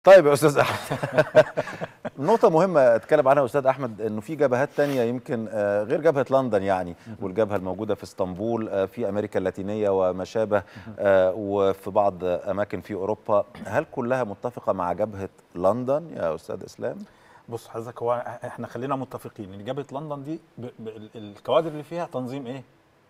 طيب يا استاذ احمد نقطة مهمة اتكلم عنها استاذ احمد انه في جبهات تانية يمكن آه، غير جبهة لندن يعني والجبهة الموجودة في اسطنبول آه، في امريكا اللاتينية وما شابه آه، وفي بعض اماكن في اوروبا هل كلها متفقة مع جبهة لندن يا استاذ اسلام؟ بص حضرتك هو احنا خلينا متفقين ان جبهه لندن دي ب... ب... الكوادر اللي فيها تنظيم ايه؟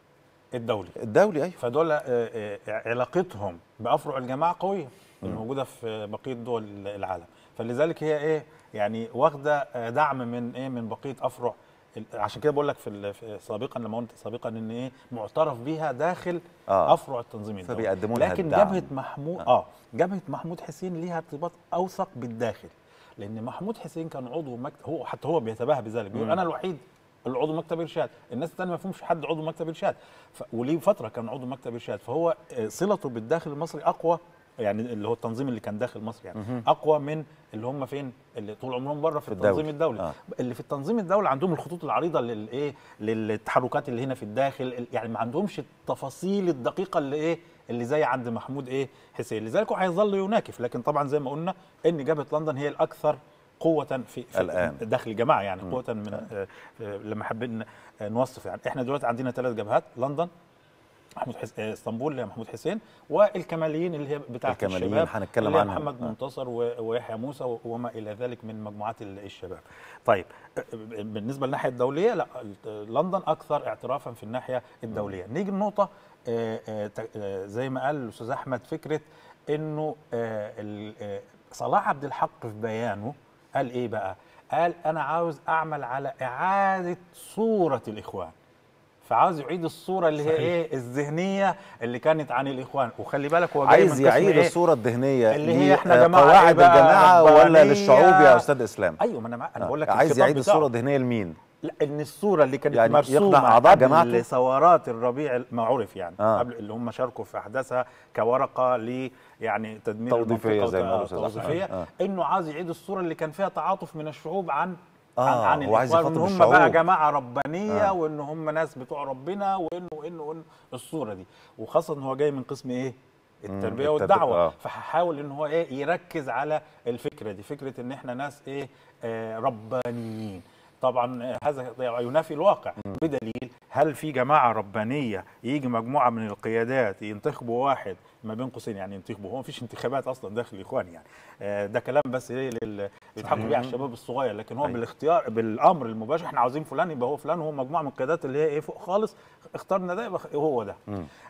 الدولي الدولي ايوه فدول آه، آه، علاقتهم بافرع الجماعه قويه الموجوده في بقيه دول العالم فلذلك هي ايه يعني واخده آه، دعم من ايه من بقيه افرع ال- عشان كده بقول لك في ال- في- سابقا لما قلت سابقا ان ايه معترف بيها داخل آه. افرع التنظيم الدولي فبيقدموا لها لكن الدعم. جبهه محمود اه جبهه محمود حسين ليها ارتباط اوثق بالداخل لان محمود حسين كان عضو مكتب هو حتى هو بيتباهى بذلك بيقول انا الوحيد العضو مكتب ارشاد الناس الثانيه ما فيهمش حد عضو مكتب ارشاد ف... وليه فتره كان عضو مكتب ارشاد فهو آه، صلته بالداخل المصري اقوى يعني اللي هو التنظيم اللي كان داخل مصر يعني اقوى من اللي هم فين اللي طول عمرهم بره في, الدولي. التنظيم الدولي آه. اللي في التنظيم الدولي عندهم الخطوط العريضه للايه للتحركات اللي هنا في الداخل ال- يعني ما عندهمش التفاصيل الدقيقه اللي ايه اللي زي عند محمود ايه حسين لذلك هو هيظل يناكف لكن طبعا زي ما قلنا ان جبهه لندن هي الاكثر قوة في, في الآن. داخل الجماعة يعني قوة من آه، آه، لما حابين آه، نوصف يعني احنا دلوقتي عندنا ثلاث جبهات لندن محمود حس... آه، اسطنبول اللي هي محمود حسين والكماليين اللي هي بتاعه الكماليين الشباب هنتكلم اللي هي عنهم. محمد آه. منتصر و- ويحيى موسى و- وما الى ذلك من مجموعات ال- الشباب. طيب آه، بالنسبه للناحيه الدوليه لا آه، لندن اكثر اعترافا في الناحيه الدوليه. نيجي لنقطه آه، آه، ت- آه، زي ما قال الاستاذ احمد فكره انه آه، ال- آه، صلاح عبد الحق في بيانه قال ايه بقى؟ قال انا عاوز اعمل على اعاده صوره الاخوان. فعاوز يعيد الصوره اللي هي ايه الذهنيه اللي كانت عن الاخوان وخلي بالك هو جاي عايز من قسم يعيد إيه؟ الصورة الذهنية اللي هي إحنا جماعة قواعد إيه بقى؟ الجماعة ولا ربانية. للشعوب يا استاذ اسلام؟ ايوه ما انا مع... انا آه. بقول لك عايز الخطاب يعيد بتاعه. الصورة الذهنية لمين؟ لا ان الصوره اللي كانت يعني مرسومه يقنع أعضاء قبل جماعته؟ ثورات الربيع ما عرف يعني آه. قبل اللي هم شاركوا في احداثها كورقه ل يعني تدمير توظيفية المنطقة زي ما قالوا وت- أستاذ أحمد. توظيفيه آه. انه عايز يعيد الصوره اللي كان فيها تعاطف من الشعوب عن آه، عن, عن هو عايز الإخوان، يخاطب وان هم بقى الشعوب. جماعه ربانيه آه. وان هم ناس بتوع ربنا وانه وانه وانه الصوره دي وخاصه ان هو جاي من قسم ايه؟ التربيه التربية، والدعوه آه. فهحاول ان هو ايه يركز على الفكره دي فكره ان احنا ناس ايه آه ربانيين طبعا آه، هذا ينافي الواقع بدليل هل في جماعه ربانيه يجي مجموعه من القيادات ينتخبوا واحد ما بين قوسين يعني ينتخبوا هو مفيش انتخابات اصلا داخل الاخوان يعني آه، ده كلام بس ايه لل- بيضحكوا بيه على الشباب الصغير لكن هو أيوة. بالاختيار بالامر المباشر احنا عاوزين فلان يبقى هو فلان وهو مجموعه من القيادات اللي هي ايه فوق خالص اخترنا ده يبقى هو ده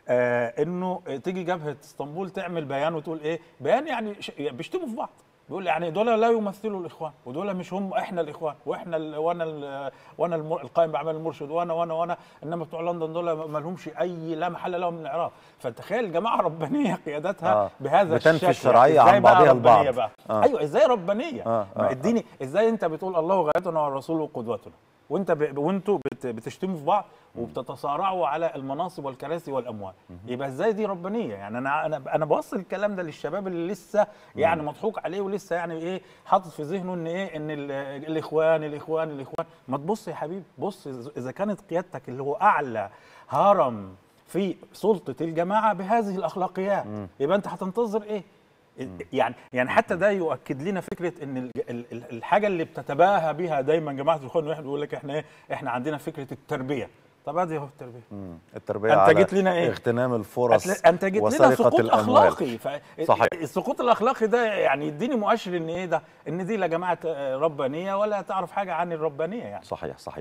آه انه تيجي جبهه اسطنبول تعمل بيان وتقول ايه بيان يعني ش- بيشتموا في بعض بيقول يعني دول لا يمثلوا الاخوان ودول مش هم احنا الاخوان واحنا ال وانا ال وانا المر- القائم باعمال المرشد وانا وانا وانا انما بتوع لندن دول ما لهمش اي لا محل لهم من الاعراب فتخيل جماعه ربانيه قيادتها آه. بهذا بتنفي الشكل الشرعية إزاي عن بقى بعضها ربانية البعض. بقى؟ آه. ايوه ازاي ربانيه آه، آه، ما اديني ازاي انت بتقول الله غايتنا ورسوله قدوتنا وانت ب... وانتوا بت... بتشتموا في بعض وبتتصارعوا على المناصب والكراسي والاموال يبقى ازاي دي ربانيه يعني انا انا انا بوصل الكلام ده للشباب اللي لسه يعني مضحوك عليه ولسه يعني ايه حاطط في ذهنه ان ايه ان ال... الاخوان الاخوان الاخوان ما تبص يا حبيبي بص اذا كانت قيادتك اللي هو اعلى هرم في سلطه الجماعه بهذه الاخلاقيات يبقى انت هتنتظر ايه يعني يعني حتى ده يؤكد لنا فكره ان ال- ال- ال- الحاجه اللي بتتباهى بها دايما جماعه الاخوان الواحد بيقول لك احنا ايه احنا عندنا فكره التربيه طب ادي اهو التربيه مم. التربية أنتجت على لنا إيه؟ اغتنام الفرص أتل- انتجت لنا وسرقة سقوط الأموال. اخلاقي ف... صحيح. السقوط الاخلاقي ده يعني يديني مؤشر ان ايه ده ان دي لا جماعه آه، ربانيه ولا تعرف حاجه عن الربانيه يعني صحيح صحيح